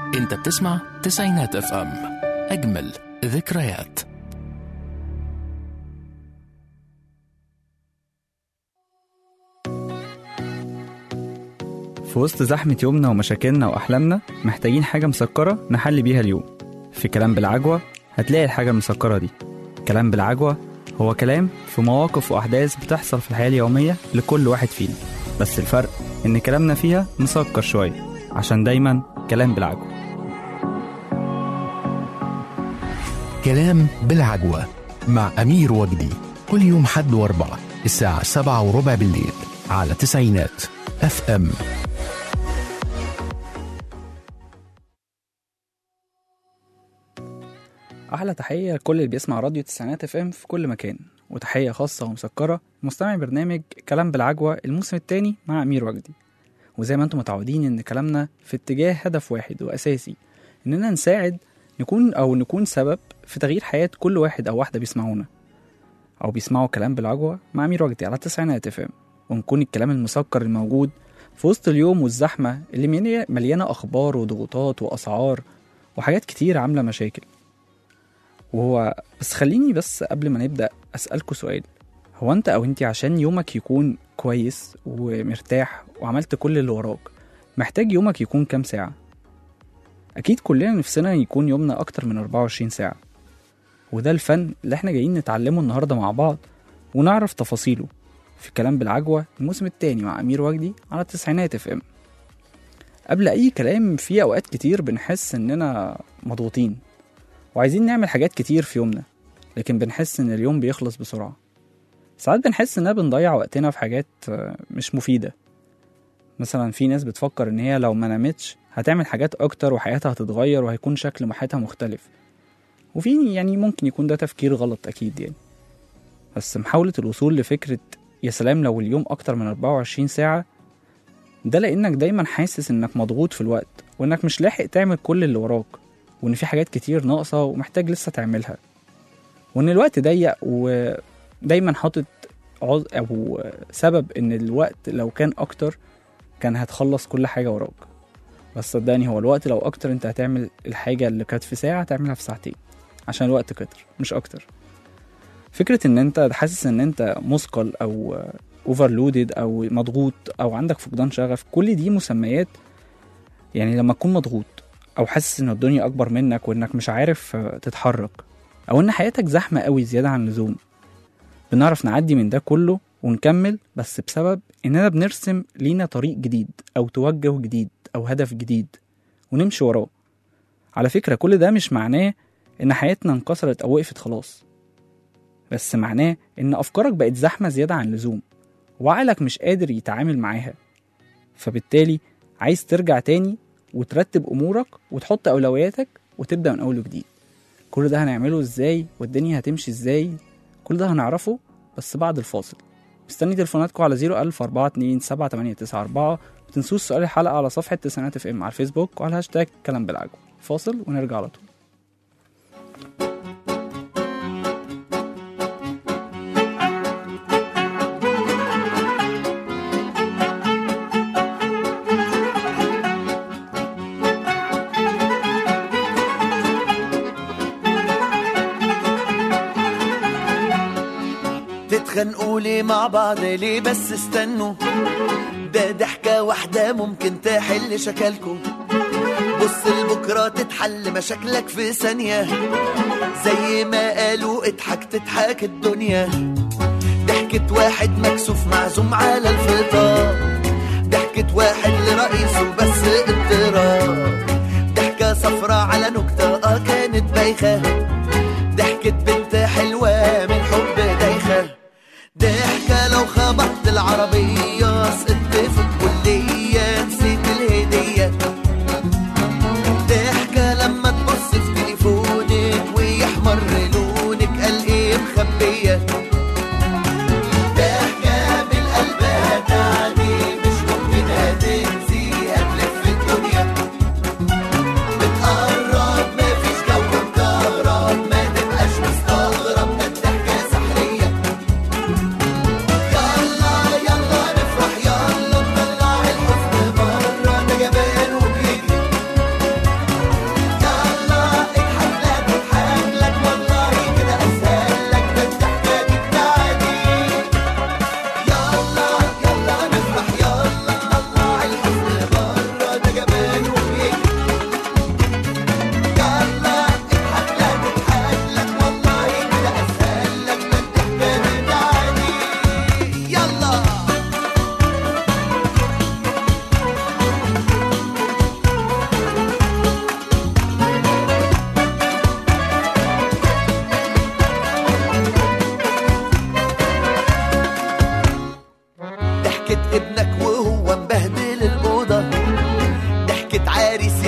انت بتسمع تسعينات اف ام اجمل ذكريات في وسط زحمة يومنا ومشاكلنا وأحلامنا محتاجين حاجة مسكرة نحل بيها اليوم في كلام بالعجوة هتلاقي الحاجة المسكرة دي كلام بالعجوة هو كلام في مواقف وأحداث بتحصل في الحياة اليومية لكل واحد فينا بس الفرق إن كلامنا فيها مسكر شوية عشان دايما كلام بالعجوة كلام بالعجوة مع أمير وجدي كل يوم حد واربعة الساعة سبعة وربع بالليل على تسعينات اف ام أحلى تحية لكل اللي بيسمع راديو تسعينات اف ام في كل مكان وتحية خاصة ومسكرة لمستمع برنامج كلام بالعجوة الموسم الثاني مع أمير وجدي وزي ما انتم متعودين ان كلامنا في اتجاه هدف واحد وأساسي اننا نساعد نكون أو نكون سبب في تغيير حياة كل واحد أو واحدة بيسمعونا أو بيسمعوا كلام بالعجوة مع أمير وجدي على التسعينات اف ام ونكون الكلام المسكر الموجود في وسط اليوم والزحمة اللي ملي- مليانة أخبار وضغوطات وأسعار وحاجات كتير عاملة مشاكل وهو بس خليني بس قبل ما نبدأ أسألكوا سؤال هو أنت أو أنت عشان يومك يكون كويس ومرتاح وعملت كل اللي وراك محتاج يومك يكون كام ساعة؟ أكيد كلنا نفسنا يكون يومنا أكتر من 24 ساعة وده الفن اللي احنا جايين نتعلمه النهاردة مع بعض ونعرف تفاصيله في كلام بالعجوة الموسم التاني مع أمير وجدي على التسعينات اف ام قبل أي كلام في أوقات كتير بنحس إننا مضغوطين وعايزين نعمل حاجات كتير في يومنا لكن بنحس إن اليوم بيخلص بسرعة ساعات بنحس إننا بنضيع وقتنا في حاجات آه، مش مفيدة مثلا في ناس بتفكر إن هي لو ما نامتش هتعمل حاجات أكتر وحياتها هتتغير وهيكون شكل حياتها مختلف وفي يعني ممكن يكون ده تفكير غلط أكيد يعني بس محاولة الوصول لفكرة يا سلام لو اليوم أكتر من 24 ساعة ده لأنك دايما حاسس إنك مضغوط في الوقت وإنك مش لاحق تعمل كل اللي وراك وإن في حاجات كتير ناقصة ومحتاج لسه تعملها وإن الوقت ضيق ودايما حاطط عذ أو سبب إن الوقت لو كان أكتر كان هتخلص كل حاجة وراك بس صدقني هو الوقت لو أكتر أنت هتعمل الحاجة اللي كانت في ساعة هتعملها في ساعتين عشان الوقت كتر مش أكتر فكرة إن أنت حاسس إن أنت مثقل أو اوفرلودد أو مضغوط أو عندك فقدان شغف كل دي مسميات يعني لما تكون مضغوط او حاسس ان الدنيا اكبر منك وانك مش عارف آه، تتحرك او ان حياتك زحمه قوي زياده عن اللزوم بنعرف نعدي من ده كله ونكمل بس بسبب اننا بنرسم لينا طريق جديد او توجه جديد او هدف جديد ونمشي وراه على فكره كل ده مش معناه ان حياتنا انكسرت او وقفت خلاص بس معناه ان افكارك بقت زحمه زياده عن اللزوم وعقلك مش قادر يتعامل معاها فبالتالي عايز ترجع تاني وترتب امورك وتحط اولوياتك وتبدا من اول وجديد كل ده هنعمله ازاي والدنيا هتمشي ازاي كل ده هنعرفه بس بعد الفاصل مستني تليفوناتكم على 01000 42 7894 وتنسوش سؤال الحلقة على صفحة تسعينات اف ام على الفيسبوك وعلى هاشتاج كلام بالعجو فاصل ونرجع على طول تتخانقوا ليه مع بعض ليه بس استنوا ده ضحكة واحدة ممكن تحل شكلكوا بص لبكرة تتحل مشاكلك في ثانية زي ما قالوا اضحك تضحك الدنيا ضحكة واحد مكسوف معزوم على الفطار ضحكة واحد لرئيسه بس اضطراب ضحكة صفرة على نكتة اه كانت بايخة ضحكة بنت حلوة من حب دايخة ضحكة لو خبطت العربية سقطت في الكلية نسيت الهدية ضحكة لما تبص في تليفونك ويحمر لونك قال ايه مخبية ضحكة بالقلب هتعدي مش ممكن هتنسيها تلف الدنيا بتقرب مفيش جو مكهرب ما تبقاش مستغرب ده الضحكة سحرية يلا يلا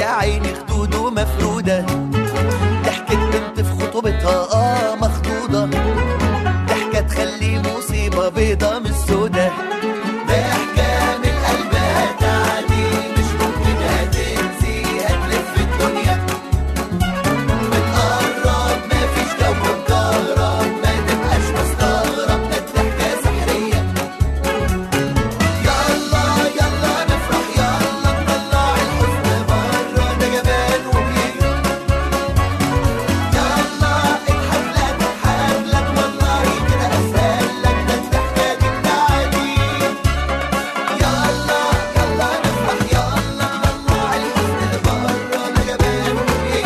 يا عيني خدوده مفرودة ضحكت بنت في خطوبتها اه مخضوضة ضحكة تخلي مصيبة بيضة من السودة ضحكة من قلبها تعدي مش ممكن هتنسي هتلف الدنيا بتقرب مفيش جو مكهرب ما تبقاش مستغرب ده الضحكة سحرية يلا يلا نفرح يلا نطلع الحزن بره ده جمال وبيجري يلا اضحك لا تضحك لك والله كده اسهل لك ده الضحكة دي بتاعتي يلا يلا نفرح يلا نطلع الحزن بره ده جمال وبيجري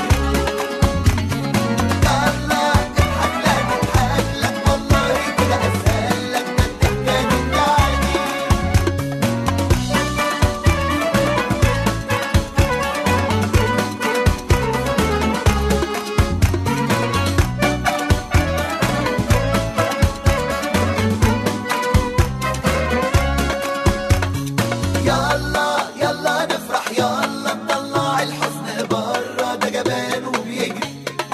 يلا اضحك لا تضحك لك والله كده اسهل لك ده الضحكة دي بتاعتي يلا يلا نفرح يلا نطلع الحزن بره ده جبان وبيجري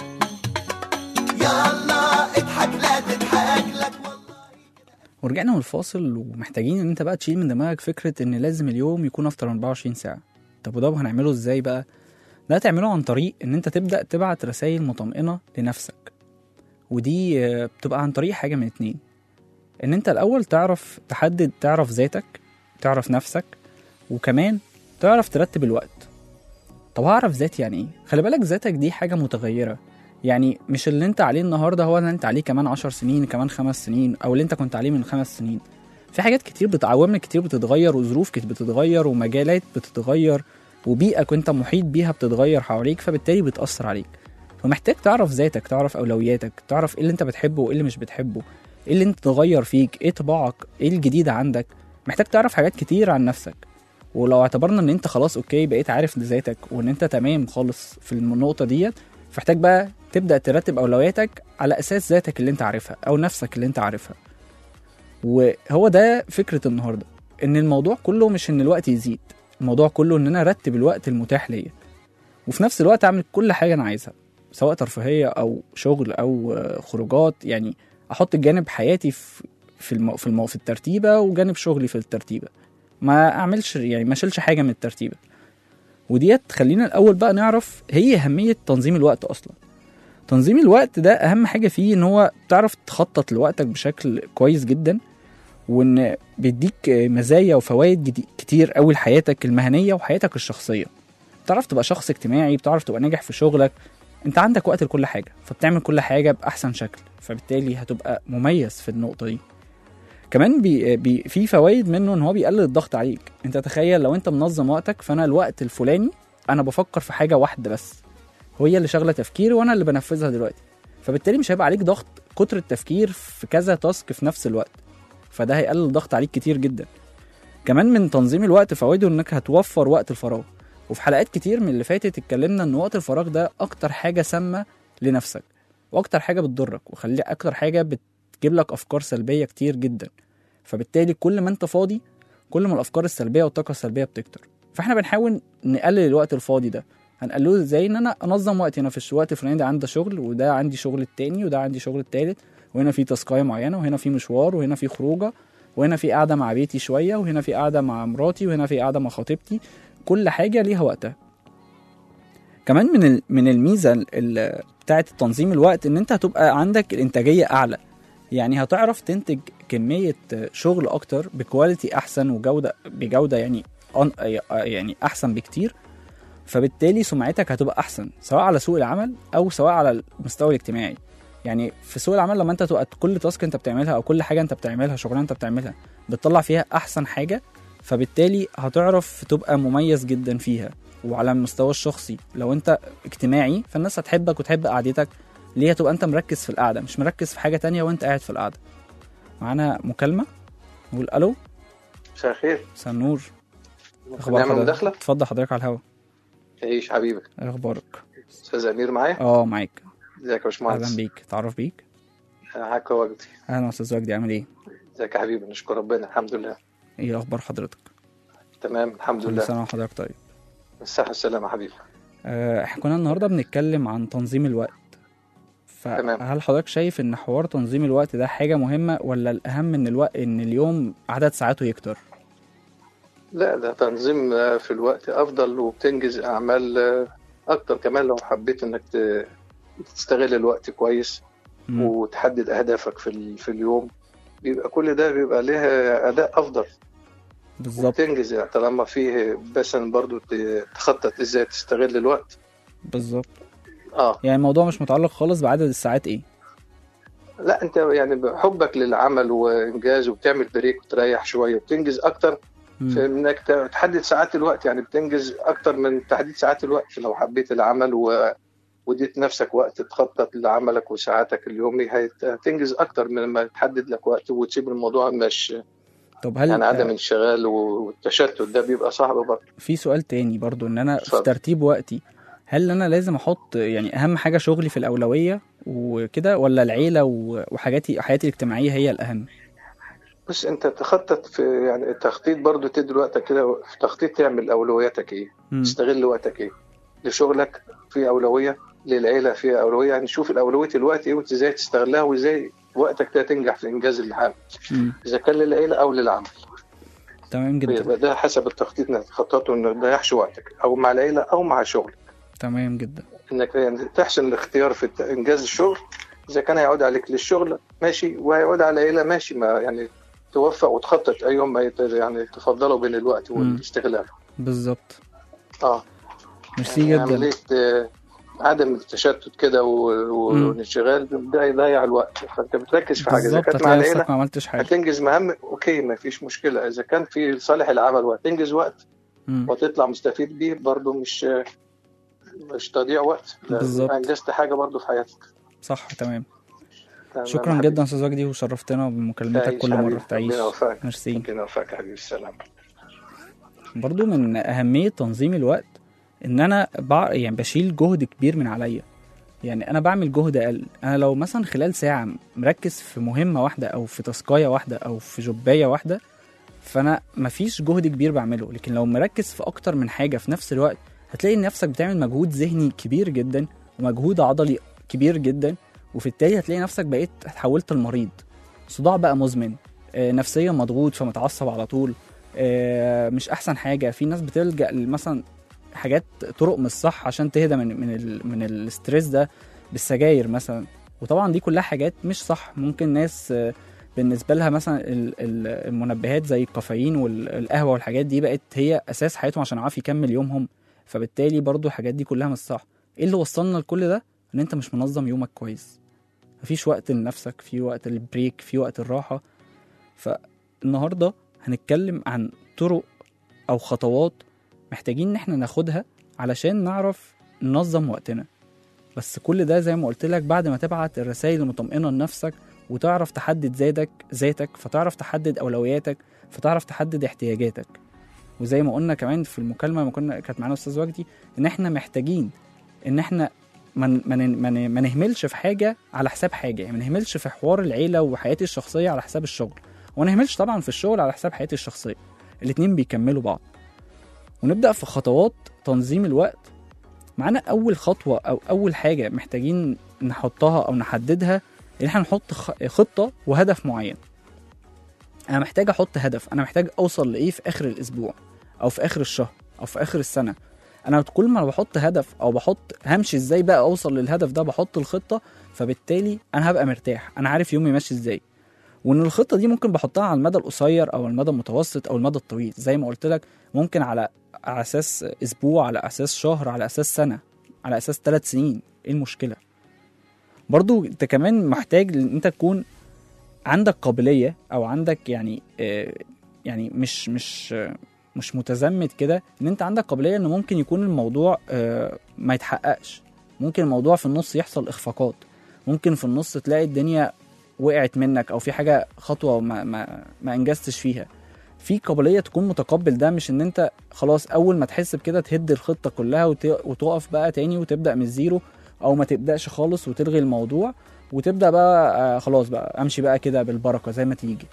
يلا اضحك لا تضحك لك والله ورجعنا من الفاصل ومحتاجين ان انت بقى تشيل من دماغك فكره ان لازم اليوم يكون اكتر من 24 ساعه طب وده هنعمله ازاي بقى ده تعمله عن طريق ان انت تبدا تبعت رسائل مطمئنه لنفسك ودي آه، بتبقى عن طريق حاجه من اتنين ان انت الاول تعرف تحدد تعرف ذاتك تعرف نفسك وكمان تعرف ترتب الوقت طب هعرف ذاتي يعني ايه خلي بالك ذاتك دي حاجه متغيره يعني مش اللي انت عليه النهارده هو اللي انت عليه كمان عشر سنين كمان خمس سنين او اللي انت كنت عليه من خمس سنين في حاجات كتير بت- عوامل كتير بتتغير وظروف كتير بتتغير ومجالات بتتغير وبيئة كنت محيط بيها بتتغير حواليك فبالتالي بتأثر عليك فمحتاج تعرف ذاتك تعرف أولوياتك تعرف ايه اللي انت بتحبه وايه اللي مش بتحبه ايه اللي انت تغير فيك ايه طباعك ايه الجديد عندك محتاج تعرف حاجات كتير عن نفسك ولو اعتبرنا ان انت خلاص اوكي بقيت عارف ذاتك وان انت تمام خالص في النقطة ديت فمحتاج بقى تبدأ ترتب أولوياتك على أساس ذاتك اللي انت عارفها أو نفسك اللي انت عارفها وهو ده فكرة النهاردة ان الموضوع كله مش ان الوقت يزيد الموضوع كله ان انا ارتب الوقت المتاح ليا وفي نفس الوقت اعمل كل حاجة انا عايزها سواء ترفيهية او شغل او آه، خروجات يعني احط جانب حياتي في في المو في, المو في الترتيبة وجانب شغلي في الترتيبة ما اعملش يعني ما اشيلش حاجة من الترتيبة وديت خلينا الاول بقى نعرف هي اهمية تنظيم الوقت اصلا تنظيم الوقت ده اهم حاجة فيه ان هو تعرف تخطط لوقتك بشكل كويس جدا وان بيديك مزايا وفوائد جدي- كتير قوي لحياتك المهنيه وحياتك الشخصيه بتعرف تبقى شخص اجتماعي بتعرف تبقى ناجح في شغلك انت عندك وقت لكل حاجه فبتعمل كل حاجه باحسن شكل فبالتالي هتبقى مميز في النقطه دي كمان بي بي في فوائد منه ان هو بيقلل الضغط عليك انت تخيل لو انت منظم وقتك فانا الوقت الفلاني انا بفكر في حاجه واحده بس هي اللي شغله تفكيري وانا اللي بنفذها دلوقتي فبالتالي مش هيبقى عليك ضغط كتر التفكير في كذا تاسك في نفس الوقت فده هيقلل الضغط عليك كتير جدا كمان من تنظيم الوقت فوائده انك هتوفر وقت الفراغ وفي حلقات كتير من اللي فاتت اتكلمنا ان وقت الفراغ ده اكتر حاجه سامه لنفسك واكتر حاجه بتضرك وخلي اكتر حاجه بتجيب لك افكار سلبيه كتير جدا فبالتالي كل ما انت فاضي كل ما الافكار السلبيه والطاقه السلبيه بتكتر فاحنا بنحاول نقلل الوقت الفاضي ده هنقلله ازاي ان انا انظم وقتي انا في الوقت الفلاني ده عندي شغل وده عندي شغل التاني وده عندي شغل التالت وهنا في تاسكايه معينه وهنا في مشوار وهنا في خروجه وهنا في قاعده مع بيتي شويه وهنا في قاعده مع مراتي وهنا في قاعده مع خطيبتي كل حاجه ليها وقتها كمان من ال- من الميزه ال- ال- بتاعه تنظيم الوقت ان انت هتبقى عندك الانتاجيه اعلى يعني هتعرف تنتج كميه شغل اكتر بكواليتي احسن وجوده بجوده يعني أن- يعني احسن بكتير فبالتالي سمعتك هتبقى احسن سواء على سوق العمل او سواء على المستوى الاجتماعي يعني في سوق العمل لما انت تبقى كل تاسك انت بتعملها او كل حاجه انت بتعملها شغلانه انت بتعملها بتطلع فيها احسن حاجه فبالتالي هتعرف تبقى مميز جدا فيها وعلى المستوى الشخصي لو انت اجتماعي فالناس هتحبك وتحب قعدتك ليه هتبقى انت مركز في القعده مش مركز في حاجه تانية وانت قاعد في القعده معانا مكالمه نقول الو مساء الخير مساء النور نعمل حضرتك مداخلة اتفضل حضرتك على الهوا عيش حبيبي ايه اخبارك استاذ امير معايا اه معاك ازيك يا باشمهندس اهلا بيك تعرف بيك معاك وجدي اهلا استاذ وجدي عامل ايه ازيك يا حبيبي نشكر ربنا الحمد لله ايه اخبار حضرتك تمام الحمد كل لله سنه وحضرتك طيب الصحة والسلامة يا حبيبي آه، احنا كنا النهارده بنتكلم عن تنظيم الوقت تمام. فهل حضرتك شايف ان حوار تنظيم الوقت ده حاجه مهمه ولا الاهم ان الوقت ان اليوم عدد ساعاته يكتر لا ده تنظيم آه، في الوقت افضل وبتنجز اعمال آه، اكتر كمان لو حبيت انك ت- تستغل الوقت كويس مم. وتحدد اهدافك في ال- في اليوم بيبقى كل ده بيبقى ليه اداء افضل بالظبط تنجز يعني طالما فيه مثلا برضو ت- تخطط ازاي تستغل الوقت بالظبط اه يعني الموضوع مش متعلق خالص بعدد الساعات ايه لا انت يعني بحبك للعمل وانجاز وبتعمل بريك وتريح شويه وبتنجز اكتر مم. في انك ت- تحدد ساعات الوقت يعني بتنجز اكتر من تحديد ساعات الوقت لو حبيت العمل و... وديت نفسك وقت تخطط لعملك وساعاتك اليومي هت- هتنجز اكتر من ما تحدد لك وقت وتسيب الموضوع مش طب هل يعني عدم آه، انشغال والتشتت ده بيبقى صعب برضه في سؤال تاني برضو ان انا في اتفضل. ترتيب وقتي هل انا لازم احط يعني اهم حاجه شغلي في الاولويه وكده ولا العيله و- وحاجاتي حياتي الاجتماعيه هي الاهم بص انت تخطط في يعني التخطيط برضه تدي وقتك كده في تخطيط تعمل اولوياتك ايه مم. تستغل وقتك ايه لشغلك في اولويه للعيله في اولويه يعني شوف الاولويه الوقت ايه وازاي تستغلها وازاي وقتك ده تنجح في انجاز العمل مم. اذا كان للعيله او للعمل تمام جدا يبقى ده حسب التخطيط انك تخططه انك ما تضيعش وقتك او مع العيله او مع شغلك تمام جدا انك يعني تحسن الاختيار في الت- انجاز الشغل اذا كان هيعود عليك للشغل ماشي وهيعود على العيله ماشي ما يعني توفق وتخطط ايهم ما يت- يعني تفضلوا بين الوقت والاستغلال بالظبط اه ميرسي يعني جدا عمليه آه، عدم التشتت كده و- مم. والانشغال ده يضيع الوقت فانت بتركز في حاجه اذا بالظبط كانت مع هتلاقي العيله نفسك ما عملتش حاجه هتنجز مهام اوكي ما فيش مشكله اذا كان في صالح العمل وهتنجز وقت مم. وتطلع مستفيد بيه برضه مش مش تضييع وقت لا، بالظبط. انجزت حاجه برضه في حياتك صح تمام تمام شكرا حبيبي. جدا استاذ وجدي وشرفتنا بمكالمتك تعيش كل حبيبي. مره تعيش ربنا يوفقك ميرسي ربنا يوفقك يا حبيبي السلام برضو من أهمية تنظيم الوقت إن أنا بع... يعني بشيل جهد كبير من عليا يعني أنا بعمل جهد أقل أنا لو مثلا خلال ساعة مركز في مهمة واحدة أو في تاسكاية واحدة أو في جوباية واحدة فأنا مفيش جهد كبير بعمله لكن لو مركز في أكتر من حاجة في نفس الوقت هتلاقي نفسك بتعمل مجهود ذهني كبير جدا ومجهود عضلي كبير جدا وفي التالي هتلاقي نفسك بقيت اتحولت لمريض صداع بقى مزمن آه، نفسيا مضغوط فمتعصب على طول آه، مش احسن حاجه في ناس بتلجا مثلا حاجات طرق مش صح عشان تهدى من من ال من الاستريس ده بالسجاير مثلا وطبعا دي كلها حاجات مش صح ممكن ناس آه، بالنسبه لها مثلا ال- ال- المنبهات زي الكافيين والقهوه والحاجات دي بقت هي اساس حياتهم عشان يعرف يكمل يومهم فبالتالي برضو الحاجات دي كلها مش صح ايه اللي وصلنا لكل ده ان انت مش منظم يومك كويس مفيش وقت لنفسك في وقت البريك في وقت الراحه فالنهارده هنتكلم عن طرق او خطوات محتاجين ان احنا ناخدها علشان نعرف ننظم وقتنا بس كل ده زي ما قلت لك بعد ما تبعت الرسائل المطمئنه لنفسك وتعرف تحدد ذاتك ذاتك فتعرف تحدد اولوياتك فتعرف تحدد احتياجاتك وزي ما قلنا كمان في المكالمه ما كنا كانت معانا استاذ وجدي ان احنا محتاجين ان احنا ما من من من ما نهملش في حاجه على حساب حاجه يعني ما نهملش في حوار العيله وحياتي الشخصيه على حساب الشغل وما نهملش طبعا في الشغل على حساب حياتي الشخصيه الاتنين بيكملوا بعض ونبدا في خطوات تنظيم الوقت معانا اول خطوه او اول حاجه محتاجين نحطها او نحددها ان احنا نحط خ- خطه وهدف معين انا محتاج احط هدف انا محتاج اوصل لايه في اخر الاسبوع او في اخر الشهر او في اخر السنه انا كل ما بحط هدف او بحط همشي ازاي بقى اوصل للهدف ده بحط الخطه فبالتالي انا هبقى مرتاح انا عارف يومي ماشي ازاي وان الخطه دي ممكن بحطها على المدى القصير او المدى المتوسط او المدى الطويل زي ما قلت لك ممكن على على اساس اسبوع على اساس شهر على اساس سنه على اساس ثلاث سنين ايه المشكله برضو انت كمان محتاج ان انت تكون عندك قابليه او عندك يعني آه، يعني مش مش آه، مش متزمت كده ان انت عندك قابليه ان ممكن يكون الموضوع آه، ما يتحققش ممكن الموضوع في النص يحصل اخفاقات ممكن في النص تلاقي الدنيا وقعت منك او في حاجه خطوه ما ما, ما انجزتش فيها في قابليه تكون متقبل ده مش ان انت خلاص اول ما تحس بكده تهد الخطه كلها وت- وتقف بقى تاني وتبدا من الزيرو او ما تبداش خالص وتلغي الموضوع وتبدا بقى آه، خلاص بقى امشي بقى كده بالبركه زي ما تيجي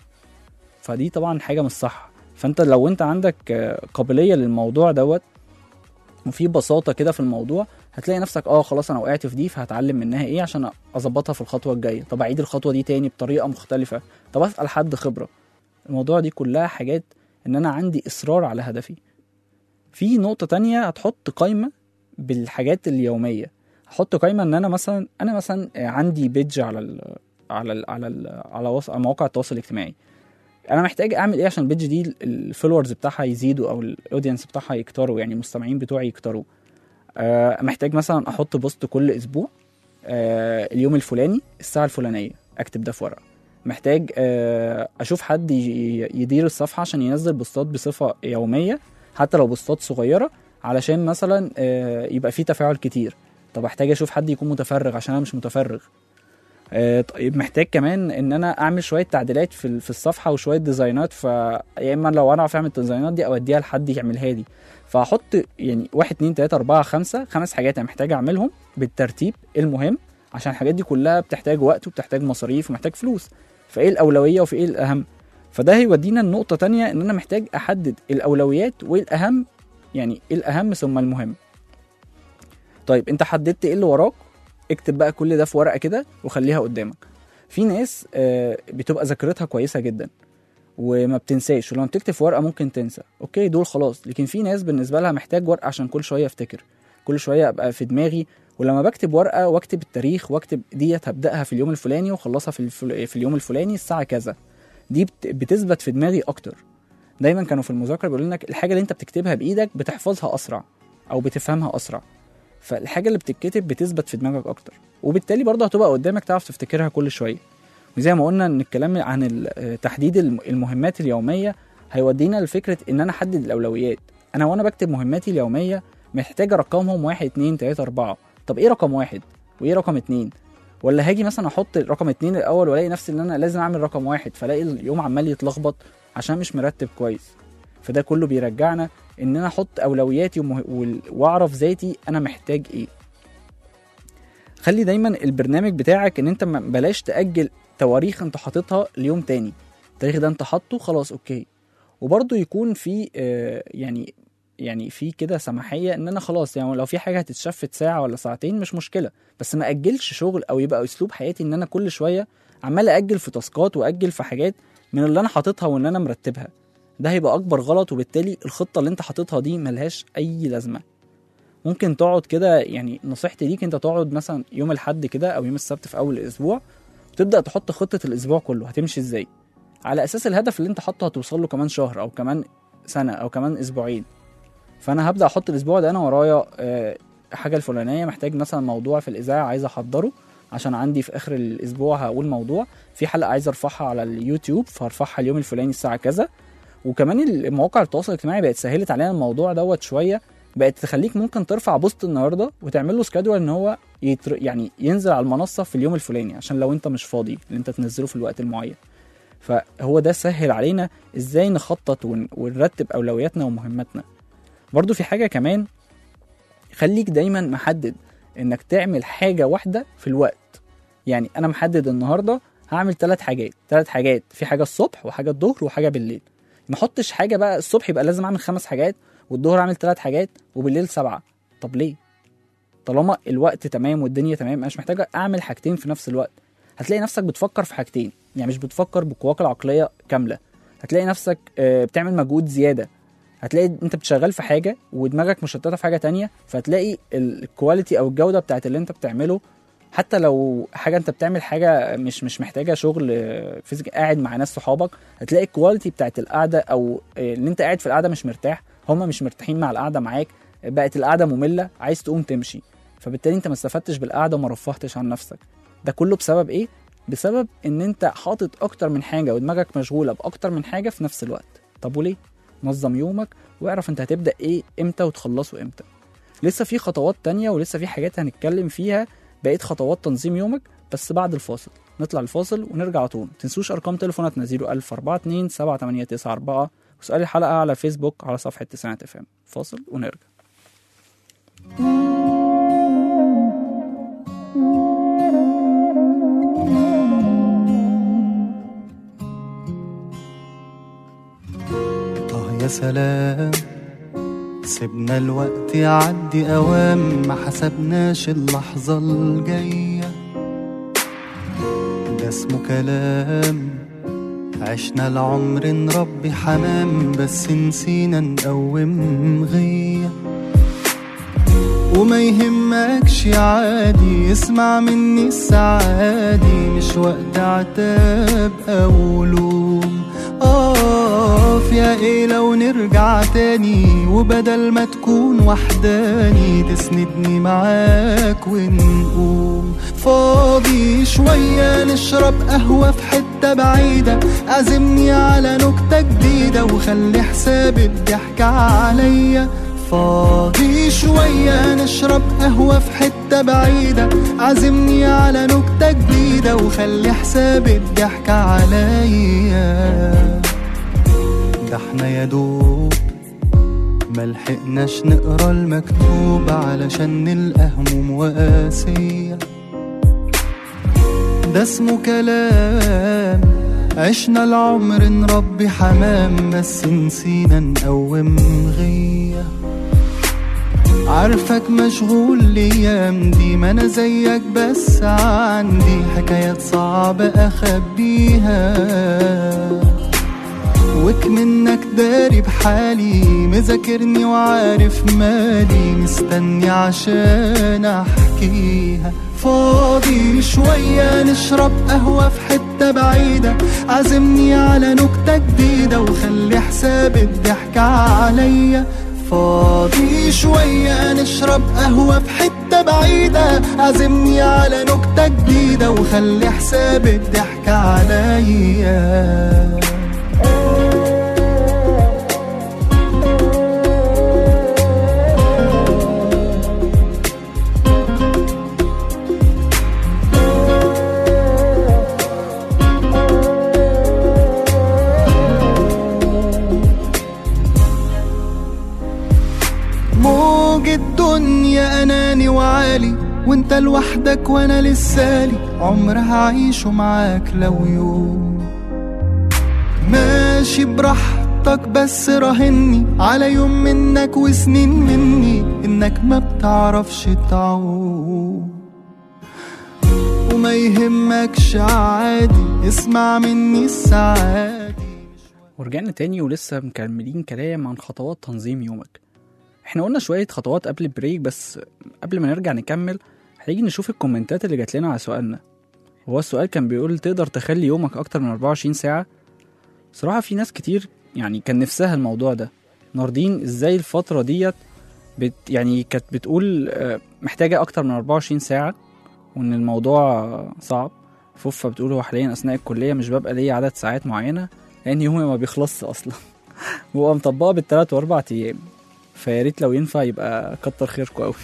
فدي طبعا حاجه مش صح فانت لو انت عندك آه، قابليه للموضوع دوت وفي بساطه كده في الموضوع هتلاقي نفسك اه خلاص انا وقعت في دي فهتعلم منها ايه عشان اظبطها في الخطوه الجايه طب اعيد الخطوه دي تاني بطريقه مختلفه طب اسال حد خبره الموضوع دي كلها حاجات ان انا عندي اصرار على هدفي في نقطه تانية هتحط قائمه بالحاجات اليوميه هحط قائمه ان انا مثلا انا مثلا عندي بيدج على ال على ال على ال على, وص... على مواقع التواصل الاجتماعي انا محتاج اعمل ايه عشان البيدج دي الفولورز بتاعها يزيدوا او الاودينس بتاعها يكتروا يعني المستمعين بتوعي يكتروا آه محتاج مثلا احط بوست كل اسبوع آه اليوم الفلاني الساعه الفلانيه اكتب ده في ورقه محتاج آه اشوف حد ي- يدير الصفحه عشان ينزل بوستات بصفه يوميه حتى لو بوستات صغيره علشان مثلا آه يبقى في تفاعل كتير طب احتاج اشوف حد يكون متفرغ عشان انا مش متفرغ آه، طيب محتاج كمان ان انا اعمل شويه تعديلات في ال- في الصفحه وشويه ديزاينات ف يا اما لو انا اعرف اعمل الديزاينات دي اوديها لحد يعملها لي فاحط يعني واحد اتنين تلاته اربعه خمسه خمس حاجات انا محتاج اعملهم بالترتيب المهم عشان الحاجات دي كلها بتحتاج وقت وبتحتاج مصاريف ومحتاج فلوس فايه الاولويه وفي ايه الاهم فده هيودينا لنقطه تانية ان انا محتاج احدد الاولويات وايه الاهم يعني ايه الاهم ثم المهم طيب انت حددت ايه اللي وراك اكتب بقى كل ده في ورقه كده وخليها قدامك في ناس آه، بتبقى ذاكرتها كويسه جدا وما بتنساش ولما بتكتب في ورقه ممكن تنسى اوكي دول خلاص لكن في ناس بالنسبه لها محتاج ورقه عشان كل شويه افتكر كل شويه ابقى في دماغي ولما بكتب ورقه واكتب التاريخ واكتب ديت هبداها في اليوم الفلاني واخلصها في, الفل... في اليوم الفلاني الساعه كذا دي بت... بتثبت في دماغي اكتر دايما كانوا في المذاكره بيقولوا لك الحاجه اللي انت بتكتبها بايدك بتحفظها اسرع او بتفهمها اسرع فالحاجه اللي بتتكتب بتثبت في دماغك اكتر وبالتالي برضه هتبقى قدامك تعرف تفتكرها كل شويه وزي ما قلنا ان الكلام عن ال- تحديد الم- المهمات اليوميه هيودينا لفكره ان انا احدد الاولويات انا وانا بكتب مهماتي اليوميه محتاج ارقمهم واحد اتنين تلاته اربعه طب ايه رقم واحد وايه رقم اتنين ولا هاجي مثلا احط رقم اتنين الاول والاقي نفسي ان انا لازم اعمل رقم واحد فلاقي اليوم عمال يتلخبط عشان مش مرتب كويس فده كله بيرجعنا ان انا احط اولوياتي ومه... وال- واعرف ذاتي انا محتاج ايه خلي دايما البرنامج بتاعك ان انت ما- بلاش تاجل تواريخ انت حاططها ليوم تاني التاريخ ده انت حاطه خلاص اوكي وبرضه يكون في آه، يعني يعني في كده سماحيه ان انا خلاص يعني لو في حاجه هتتشفت ساعه ولا ساعتين مش مشكله بس ما اجلش شغل او يبقى اسلوب حياتي ان انا كل شويه عمال اجل في تاسكات واجل في حاجات من اللي انا حاططها وان انا مرتبها ده هيبقى اكبر غلط وبالتالي الخطه اللي انت حاططها دي ملهاش اي لازمه ممكن تقعد كده يعني نصيحتي ليك انت تقعد مثلا يوم الاحد كده او يوم السبت في اول الاسبوع وتبدا تحط خطه الاسبوع كله هتمشي ازاي على اساس الهدف اللي انت حاطه هتوصل له كمان شهر او كمان سنه او كمان اسبوعين فانا هبدا احط الاسبوع ده انا ورايا آه، حاجه الفلانيه محتاج مثلا موضوع في الاذاعه عايز احضره عشان عندي في اخر الاسبوع هقول موضوع في حلقه عايز ارفعها على اليوتيوب فهرفعها اليوم الفلاني الساعه كذا وكمان المواقع التواصل الاجتماعي بقت سهلت علينا الموضوع دوت شويه بقت تخليك ممكن ترفع بوست النهارده وتعمل له سكادول ان هو يتر... يعني ينزل على المنصه في اليوم الفلاني عشان لو انت مش فاضي ان انت تنزله في الوقت المعين فهو ده سهل علينا ازاي نخطط ون... ونرتب اولوياتنا ومهماتنا برضو في حاجه كمان خليك دايما محدد انك تعمل حاجه واحده في الوقت يعني انا محدد النهارده هعمل ثلاث حاجات ثلاث حاجات في حاجه الصبح وحاجه الظهر وحاجه بالليل ما احطش حاجه بقى الصبح يبقى لازم اعمل خمس حاجات والظهر اعمل ثلاث حاجات وبالليل سبعه طب ليه طالما الوقت تمام والدنيا تمام انا مش محتاج اعمل حاجتين في نفس الوقت هتلاقي نفسك بتفكر في حاجتين يعني مش بتفكر بقواك العقليه كامله هتلاقي نفسك آه، بتعمل مجهود زياده هتلاقي انت بتشغل في حاجه ودماغك مشتته في حاجه تانية فهتلاقي الكواليتي او الجوده بتاعت اللي انت بتعمله حتى لو حاجه انت بتعمل حاجه مش مش محتاجه شغل فيزيك قاعد مع ناس صحابك هتلاقي الكواليتي بتاعت القعده او آه، ان انت قاعد في القعده مش مرتاح هم مش مرتاحين مع القعده معاك بقت القعده ممله عايز تقوم تمشي فبالتالي انت ما استفدتش بالقعده وما رفهتش عن نفسك ده كله بسبب ايه بسبب ان انت حاطط اكتر من حاجه ودماغك مشغوله باكتر من حاجه في نفس الوقت طب وليه نظم يومك واعرف انت هتبدا ايه امتى وتخلصه امتى لسه في خطوات تانية ولسه في حاجات هنتكلم فيها بقيت خطوات تنظيم يومك بس بعد الفاصل نطلع الفاصل ونرجع على طول متنسوش ارقام تليفوناتنا 01042 78894 وسؤال الحلقه على فيسبوك على صفحه تسعينات اف ام فاصل ونرجع آه يا سلام سيبنا الوقت يعدي أوام ما حسبناش اللحظة الجاية ده اسمه كلام عشنا العمر نربي حمام بس نسينا نقوم غيه وما يهمكش عادي اسمع مني السعادي مش وقت عتاب او لوم اقف يا ايه لو نرجع تاني وبدل ما تكون وحداني تسندني معاك ونقوم فاضي شوية نشرب قهوة في حتة بعيدة عزمني على نكتة جديدة وخلي حساب الضحك عليا فاضي شوية نشرب قهوة في حتة بعيدة عزمني على نكتة جديدة وخلي حساب الضحك عليا ده احنا يا دوب ملحقناش نقرا المكتوب علشان نلقى هموم وقاسية ده اسمه كلام عشنا العمر نربي حمام بس نسينا نقوم غيه عارفك مشغول الايام دي ما انا زيك بس عندي حكايات صعبة اخبيها وك منك داري بحالي مذاكرني وعارف مالي مستني عشان احكيها فاضي شوية نشرب قهوة في حتة بعيدة عزمني على نكتة جديدة وخلي حساب الضحك عليا فاضي شوية نشرب قهوة في حتة بعيدة عزمني على نكتة جديدة وخلي حساب الضحك عليا موج الدنيا اناني وعالي وانت لوحدك وانا لسالي عمر هعيشه معاك لو يوم ماشي براحتك بس راهني على يوم منك وسنين مني انك ما بتعرفش تعوم وما يهمكش عادي اسمع مني السعادي ورجعنا تاني ولسه مكملين كلام عن خطوات تنظيم يومك احنا قلنا شوية خطوات قبل البريك بس قبل ما نرجع نكمل هنيجي نشوف الكومنتات اللي جات لنا على سؤالنا هو السؤال كان بيقول تقدر تخلي يومك أكتر من 24 ساعة صراحة في ناس كتير يعني كان نفسها الموضوع ده ناردين ازاي الفترة ديت بت يعني كانت بتقول آه، محتاجة أكتر من 24 ساعة وإن الموضوع صعب فوفا بتقول هو حاليا أثناء الكلية مش ببقى ليا عدد ساعات معينة لأن يومي ما بيخلصش أصلا ببقى مطبقة بالتلات وأربع أيام فيا ريت لو ينفع يبقى كتر خيركم أوي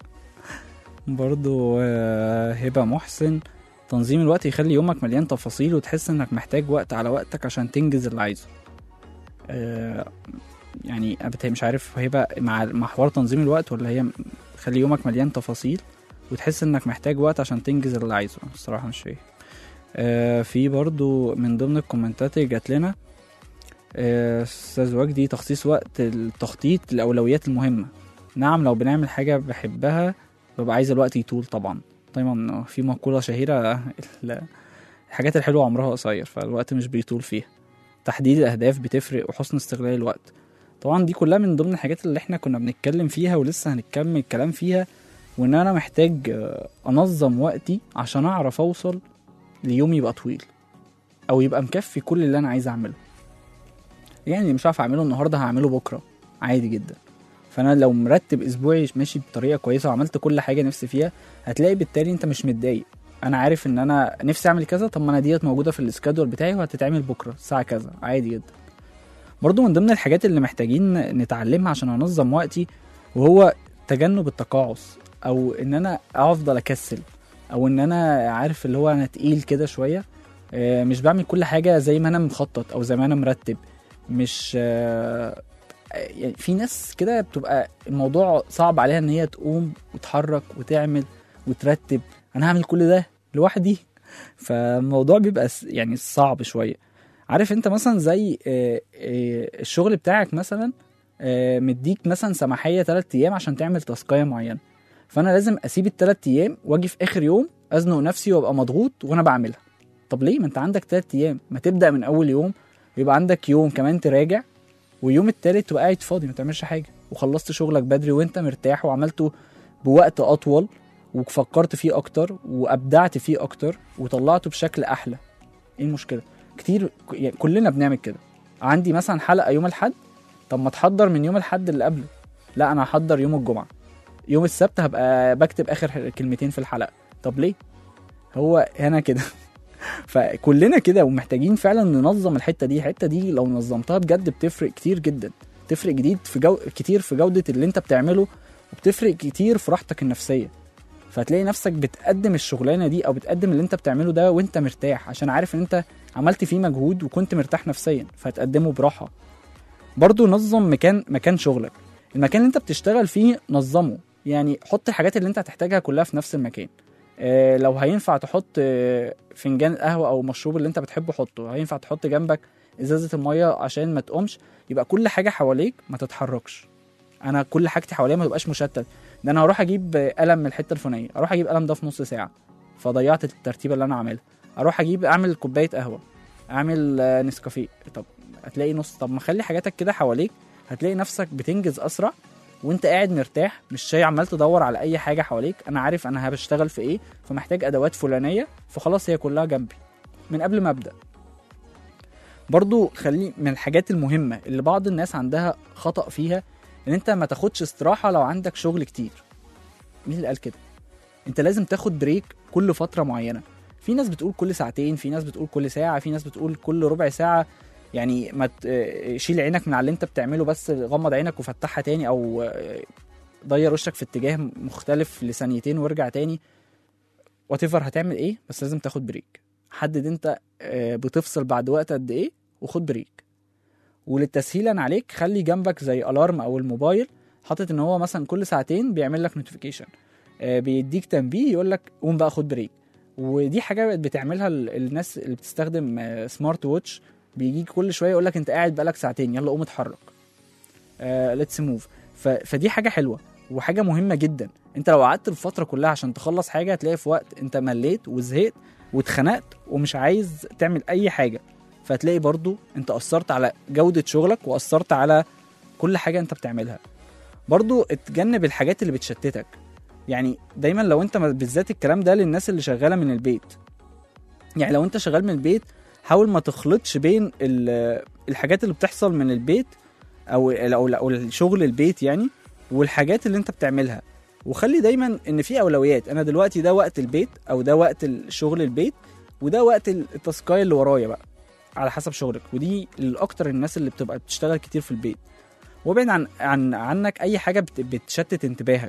برضو آه، هبة محسن تنظيم الوقت يخلي يومك مليان تفاصيل وتحس انك محتاج وقت على وقتك عشان تنجز اللي عايزه آه، يعني أنا بتهيألي مش عارف هبة مع مع حوار تنظيم الوقت ولا هي تخلي يومك مليان تفاصيل وتحس انك محتاج وقت عشان تنجز اللي عايزه الصراحة مش فاهم آه، في برضو من ضمن الكومنتات اللي جات لنا آه، استاذ وجدي تخصيص وقت التخطيط للاولويات المهمه نعم لو بنعمل حاجه بحبها ببقى عايز الوقت يطول طبعا طبعا في مقوله شهيره ال- الحاجات الحلوه عمرها قصير فالوقت مش بيطول فيها تحديد الاهداف بتفرق وحسن استغلال الوقت طبعا دي كلها من ضمن الحاجات اللي احنا كنا بنتكلم فيها ولسه هنكمل الكلام فيها وان انا محتاج آه، انظم وقتي عشان اعرف اوصل ليوم يبقى طويل او يبقى مكفي كل اللي انا عايز اعمله يعني مش عارف اعمله النهارده هعمله بكره عادي جدا فانا لو مرتب اسبوعي ماشي بطريقه كويسه وعملت كل حاجه نفسي فيها هتلاقي بالتالي انت مش متضايق انا عارف ان انا نفسي اعمل كذا طب ما انا ديت موجوده في السكادول بتاعي وهتتعمل بكره الساعه كذا عادي جدا برضو من ضمن الحاجات اللي محتاجين نتعلمها عشان انظم وقتي وهو تجنب التقاعس او ان انا افضل اكسل او ان انا عارف اللي هو انا تقيل كده شويه آه، مش بعمل كل حاجه زي ما انا مخطط او زي ما انا مرتب مش آه، يعني في ناس كده بتبقى الموضوع صعب عليها ان هي تقوم وتحرك وتعمل وترتب انا هعمل كل ده لوحدي فالموضوع بيبقى س- يعني صعب شويه عارف انت مثلا زي آه، آه، الشغل بتاعك مثلا آه، مديك مثلا سماحيه 3 ايام عشان تعمل تاسكايه معينه فانا لازم اسيب الثلاث ايام واجي في اخر يوم ازنق نفسي وابقى مضغوط وانا بعملها طب ليه ما انت عندك 3 ايام ما تبدا من اول يوم ويبقى عندك يوم كمان تراجع واليوم التالت تبقى قاعد فاضي ما تعملش حاجه وخلصت شغلك بدري وانت مرتاح وعملته بوقت اطول وفكرت فيه اكتر وابدعت فيه اكتر وطلعته بشكل احلى ايه المشكله كتير يعني كلنا بنعمل كده عندي مثلا حلقه يوم الاحد طب ما تحضر من يوم الاحد اللي قبله لا انا هحضر يوم الجمعه يوم السبت هبقى بكتب اخر كلمتين في الحلقه طب ليه هو هنا كده فكلنا كده ومحتاجين فعلا ننظم الحته دي الحته دي لو نظمتها بجد بتفرق كتير جدا تفرق جديد في جو... كتير في جوده اللي انت بتعمله وبتفرق كتير في راحتك النفسيه فهتلاقي نفسك بتقدم الشغلانه دي او بتقدم اللي انت بتعمله ده وانت مرتاح عشان عارف ان انت عملت فيه مجهود وكنت مرتاح نفسيا فهتقدمه براحه برضو نظم مكان مكان شغلك المكان اللي انت بتشتغل فيه نظمه يعني حط الحاجات اللي انت هتحتاجها كلها في نفس المكان اه لو هينفع تحط آه، فنجان القهوه او المشروب اللي انت بتحبه حطه هينفع تحط جنبك ازازه الميه عشان ما تقومش يبقى كل حاجه حواليك ما تتحركش انا كل حاجتي حواليا ما تبقاش مشتت ده انا هروح اجيب قلم من الحته الفلانيه اروح اجيب قلم ده في نص ساعه فضيعت الترتيبه اللي انا عاملها اروح اجيب اعمل كوبايه قهوه اعمل آه، نسكافيه طب هتلاقي نص طب ما خلي حاجاتك كده حواليك هتلاقي نفسك بتنجز اسرع وانت قاعد مرتاح مش شاي عمال تدور على اي حاجه حواليك انا عارف انا هشتغل في ايه فمحتاج ادوات فلانيه فخلاص هي كلها جنبي من قبل ما ابدا برضو خلي من الحاجات المهمه اللي بعض الناس عندها خطا فيها ان انت ما تاخدش استراحه لو عندك شغل كتير مين اللي قال كده انت لازم تاخد بريك كل فتره معينه في ناس بتقول كل ساعتين في ناس بتقول كل ساعه في ناس بتقول كل ربع ساعه يعني ما ت- آه، شيل عينك من على اللي انت بتعمله بس غمض عينك وفتحها تاني او آه، ضير وشك في اتجاه مختلف لثانيتين وارجع تاني وات هتعمل ايه بس لازم تاخد بريك حدد انت آه، بتفصل بعد وقت قد ايه وخد بريك وللتسهيلا عليك خلي جنبك زي الارم او الموبايل حاطط ان هو مثلا كل ساعتين بيعمل لك نوتيفيكيشن بيديك تنبيه يقول لك قوم بقى خد بريك ودي حاجه بقت بتعملها ال- الناس اللي بتستخدم آه، سمارت ووتش بيجيك كل شويه يقول لك انت قاعد بقالك ساعتين يلا قوم اتحرك ليتس موف فدي حاجه حلوه وحاجه مهمه جدا انت لو قعدت الفتره كلها عشان تخلص حاجه هتلاقي في وقت انت مليت وزهقت واتخنقت ومش عايز تعمل اي حاجه فهتلاقي برضو انت اثرت على جوده شغلك واثرت على كل حاجه انت بتعملها برضو اتجنب الحاجات اللي بتشتتك يعني دايما لو انت بالذات الكلام ده للناس اللي شغاله من البيت يعني لو انت شغال من البيت حاول ما تخلطش بين ال- الحاجات اللي بتحصل من البيت او او او الشغل البيت يعني والحاجات اللي انت بتعملها وخلي دايما ان في اولويات انا دلوقتي ده وقت البيت او ده وقت الشغل البيت وده وقت التاسكاي اللي ورايا بقى على حسب شغلك ودي الاكتر الناس اللي بتبقى بتشتغل كتير في البيت وابعد عن عن عنك اي حاجه بت- بتشتت انتباهك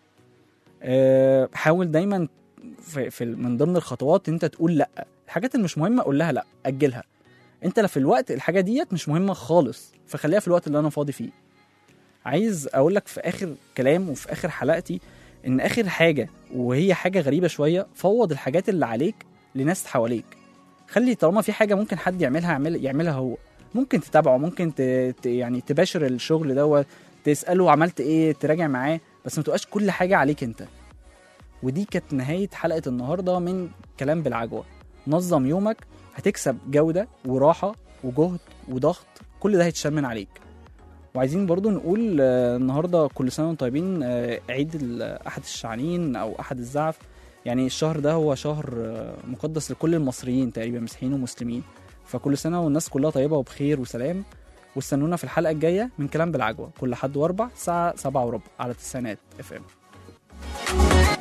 أه حاول دايما في, في من ضمن الخطوات انت تقول لا الحاجات اللي مش مهمه قول لها لا اجلها انت لا في الوقت الحاجه ديت مش مهمه خالص فخليها في الوقت اللي انا فاضي فيه عايز اقول لك في اخر كلام وفي اخر حلقتي ان اخر حاجه وهي حاجه غريبه شويه فوض الحاجات اللي عليك لناس حواليك خلي طالما في حاجه ممكن حد يعملها يعمل يعملها هو ممكن تتابعه ممكن ت... ت... يعني تباشر الشغل دوت تساله عملت ايه تراجع معاه بس ما تبقاش كل حاجه عليك انت ودي كانت نهايه حلقه النهارده من كلام بالعجوه نظم يومك هتكسب جوده وراحه وجهد وضغط كل ده هيتشال من عليك وعايزين برضو نقول آه، النهارده كل سنه وانتم طيبين آه، عيد ال- احد الشعانين او احد الزعف يعني الشهر ده هو شهر آه، مقدس لكل المصريين تقريبا مسيحيين ومسلمين فكل سنه والناس كلها طيبه وبخير وسلام واستنونا في الحلقه الجايه من كلام بالعجوه كل حد واربع الساعه 7 وربع على تسعينات اف ام